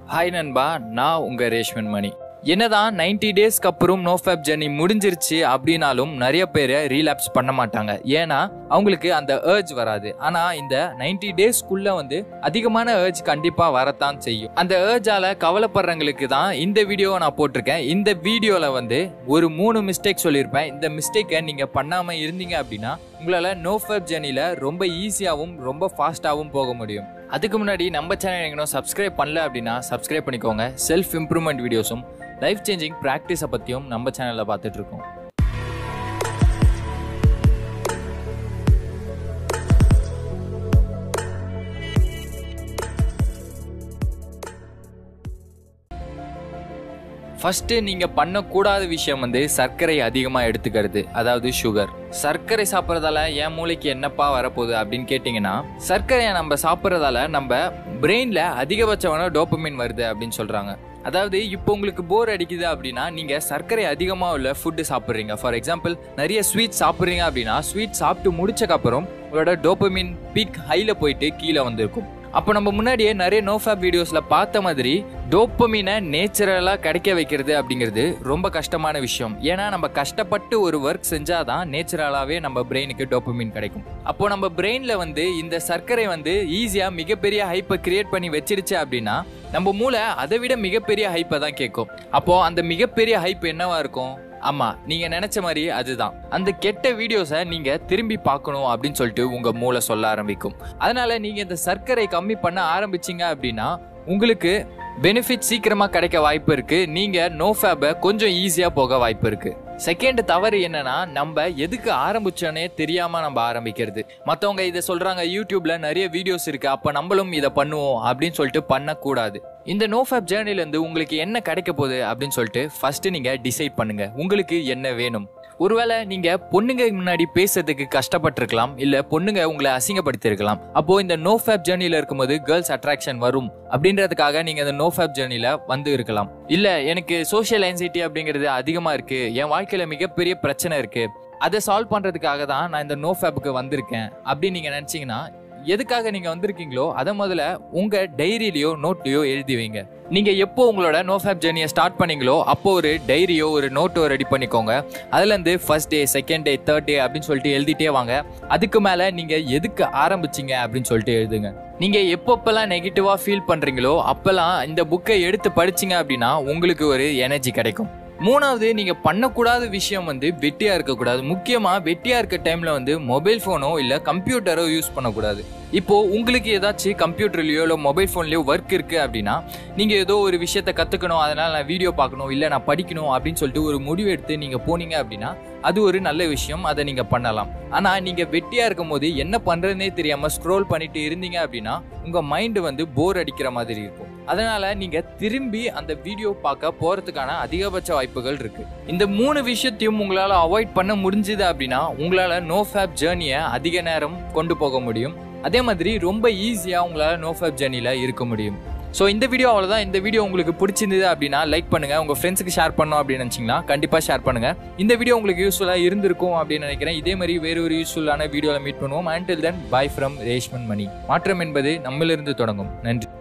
hi நண்பா நான் உங்க ரேஷ்மன் மணி என்னதான் 90 டேஸ்க்கு அப்புறம் நோ ஃபேப் ஜர்னி முடிஞ்சிருச்சு அப்படின்னாலும் நிறைய பேர் ரீலாப்ஸ் பண்ண மாட்டாங்க ஏன்னா அவங்களுக்கு அந்த ஏர்ஜ் வராது ஆனா இந்த 90 டேஸ்க்குள்ள வந்து அதிகமான ஏர்ஜ் கண்டிப்பா வரத்தான் செய்யும் அந்த ஏர்ஜால கவலைப்படுறவங்களுக்கு தான் இந்த வீடியோவை நான் போட்டிருக்கேன் இந்த வீடியோல வந்து ஒரு மூணு மிஸ்டேக் சொல்லியிருப்பேன் இந்த மிஸ்டேக்கை நீங்க பண்ணாம இருந்தீங்க அப்படின்னா உங்களால நோ ஃபேப் ஜர்னில ரொம்ப ஈஸியாகவும் ரொம்ப ஃபாஸ்ட்டாகவும் போக முடியும் அதுக்கு முன்னாடி நம்ம சேனல் எங்கனோ சப்ஸ்கிரைப் பண்ணல அப்படின்னா சப்ஸ்கிரைப் பண்ணிக்கோங்க செல்ஃப் இம்ப்ரூவ்மெண்ட் வீடியோஸும் லைஃப் சேஞ்சிங் ப்ராக்டிஸை பற்றியும் நம்ம சேனலில் பார்த்துட்டு இருக்கோம் ஃபர்ஸ்ட் நீங்க பண்ணக்கூடாத விஷயம் வந்து சர்க்கரை அதிகமா எடுத்துக்கிறது அதாவது சுகர் சர்க்கரை சாப்பிட்றதால என் மூளைக்கு என்னப்பா வரப்போகுது அப்படின்னு கேட்டிங்கன்னா சர்க்கரையை நம்ம சாப்பிட்றதால நம்ம பிரெயின்ல அதிகபட்சமான டோப்பமின் வருது அப்படின்னு சொல்றாங்க அதாவது இப்போ உங்களுக்கு போர் அடிக்குது அப்படின்னா நீங்க சர்க்கரை அதிகமாக உள்ள ஃபுட்டு சாப்பிட்றீங்க ஃபார் எக்ஸாம்பிள் நிறைய ஸ்வீட் சாப்பிட்றீங்க அப்படின்னா ஸ்வீட் சாப்பிட்டு முடிச்சக்கப்புறம் உங்களோட டோப்பமின் பீக் ஹைல போயிட்டு கீழே வந்திருக்கும் அப்போ நம்ம முன்னாடியே நிறைய நோஃபேப் வீடியோஸ்ல பார்த்த மாதிரி டோப்பமீனை நேச்சுரலாக கிடைக்க வைக்கிறது அப்படிங்கிறது ரொம்ப கஷ்டமான விஷயம் ஏன்னா நம்ம கஷ்டப்பட்டு ஒரு ஒர்க் செஞ்சாதான் நேச்சுரலாகவே நம்ம பிரெயினுக்கு டோப்பமீன் கிடைக்கும் அப்போ நம்ம பிரெயின்ல வந்து இந்த சர்க்கரை வந்து ஈஸியா மிகப்பெரிய ஹைப்பை கிரியேட் பண்ணி வச்சிருச்சு அப்படின்னா நம்ம மூளை அதை விட மிகப்பெரிய ஹைப்பை தான் கேட்கும் அப்போ அந்த மிகப்பெரிய ஹைப் என்னவா இருக்கும் ஆமா நீங்க நினைச்ச மாதிரி அதுதான் அந்த கெட்ட வீடியோஸை நீங்க திரும்பி பார்க்கணும் அப்படின்னு சொல்லிட்டு உங்க மூளை சொல்ல ஆரம்பிக்கும் அதனால நீங்க இந்த சர்க்கரை கம்மி பண்ண ஆரம்பிச்சீங்க அப்படின்னா உங்களுக்கு பெனிஃபிட் சீக்கிரமா கிடைக்க வாய்ப்பு இருக்கு நீங்க நோ ஃபேப கொஞ்சம் ஈஸியா போக வாய்ப்பு இருக்கு செகண்ட் தவறு என்னன்னா நம்ம எதுக்கு ஆரம்பிச்சோன்னே தெரியாம நம்ம ஆரம்பிக்கிறது மத்தவங்க இதை சொல்றாங்க யூடியூப்ல நிறைய வீடியோஸ் இருக்கு அப்ப நம்மளும் இதை பண்ணுவோம் அப்படின்னு சொல்லிட்டு பண்ணக்கூடாது இந்த நோ ஃபேப் ஜேர்னில இருந்து உங்களுக்கு என்ன கிடைக்க போகுது அப்படின்னு சொல்லிட்டு ஃபர்ஸ்ட் நீங்க டிசைட் பண்ணுங்க உங்களுக்கு என்ன வேணும் ஒருவேளை நீங்க பொண்ணுங்க முன்னாடி பேசுறதுக்கு கஷ்டப்பட்டிருக்கலாம் இல்ல பொண்ணுங்க உங்களை அசிங்கப்படுத்திருக்கலாம் அப்போ இந்த நோ ஃபேப் ஜேர்னில இருக்கும்போது கேர்ள்ஸ் அட்ராக்ஷன் வரும் அப்படின்றதுக்காக நீங்க இந்த நோ ஃபேப் ஜேர்னில வந்து இருக்கலாம் இல்ல எனக்கு சோஷியல் ஆன்சைட்டி அப்படிங்கிறது அதிகமா இருக்கு என் வாழ்க்கையில மிகப்பெரிய பிரச்சனை இருக்கு அதை சால்வ் பண்றதுக்காக தான் நான் இந்த நோ ஃபேப்புக்கு வந்திருக்கேன் அப்படின்னு நீங்க நினைச்சீங்கன்னா எதுக்காக நீங்க வந்திருக்கீங்களோ அதை முதல்ல உங்க டைரியிலயோ நோட்லயோ எழுதி வைங்க நீங்க எப்போ உங்களோட நோ ஃபேப் ஜேர்னியை ஸ்டார்ட் பண்ணீங்களோ அப்போ ஒரு டைரியோ ஒரு நோட்டோ ரெடி பண்ணிக்கோங்க அதுல இருந்து first day second day third day அப்படின்னு சொல்லிட்டு எழுதிட்டே வாங்க அதுக்கு மேல நீங்க எதுக்கு ஆரம்பிச்சீங்க அப்படின்னு சொல்லிட்டு எழுதுங்க நீங்க எப்பப்பெல்லாம் நெகட்டிவா ஃபீல் பண்றீங்களோ அப்பெல்லாம் இந்த புக்கை எடுத்து படிச்சீங்க அப்படின்னா உங்களுக்கு ஒரு எனர்ஜி கிடைக்கும் மூணாவது நீங்க பண்ணக்கூடாத விஷயம் வந்து வெட்டியா இருக்கக்கூடாது முக்கியமா வெட்டியா இருக்க டைம்ல வந்து மொபைல் போனோ இல்ல கம்ப்யூட்டரோ யூஸ் பண்ணக்கூடாது இப்போ உங்களுக்கு ஏதாச்சும் கம்ப்யூட்டர்லயோ இல்லை மொபைல் ஃபோன்லயோ ஒர்க் இருக்கு அப்படின்னா நீங்க ஏதோ ஒரு விஷயத்த கத்துக்கணும் அதனால நான் வீடியோ பார்க்கணும் இல்லை நான் படிக்கணும் அப்படின்னு சொல்லிட்டு ஒரு முடிவு எடுத்து நீங்க போனீங்க அப்படின்னா அது ஒரு நல்ல விஷயம் அதை நீங்க பண்ணலாம் ஆனா நீங்க வெட்டியா இருக்கும் போது என்ன பண்றதுனே தெரியாம ஸ்க்ரோல் பண்ணிட்டு இருந்தீங்க அப்படின்னா உங்க மைண்ட் வந்து போர் அடிக்கிற மாதிரி இருக்கும் அதனால நீங்க திரும்பி அந்த வீடியோ பார்க்க போறதுக்கான அதிகபட்ச வாய்ப்புகள் இருக்கு இந்த மூணு விஷயத்தையும் உங்களால அவாய்ட் பண்ண முடிஞ்சுது அப்படின்னா உங்களால நோ ஃபேப் ஜேர்னியை அதிக நேரம் கொண்டு போக முடியும் அதே மாதிரி ரொம்ப ஈஸியா உங்களால நோ ஃபேப் ஜேர்னில இருக்க முடியும் ஸோ இந்த வீடியோ அவ்வளோதான் இந்த வீடியோ உங்களுக்கு பிடிச்சிருந்தது அப்படின்னா லைக் பண்ணுங்க உங்க ஃப்ரெண்ட்ஸுக்கு ஷேர் பண்ணோம் அப்படின்னு நினச்சிங்கன்னா கண்டிப்பாக ஷேர் பண்ணுங்க இந்த வீடியோ உங்களுக்கு யூஸ்ஃபுல்லாக இருந்திருக்கும் அப்படின்னு நினைக்கிறேன் இதே மாதிரி வேறு ஒரு யூஸ்ஃபுல்லான வீடியோவில் மீட் பண்ணுவோம் until then bye from Reshman Mani மாற்றம் என்பது நம்மளிருந்து தொடங்கும் நன்றி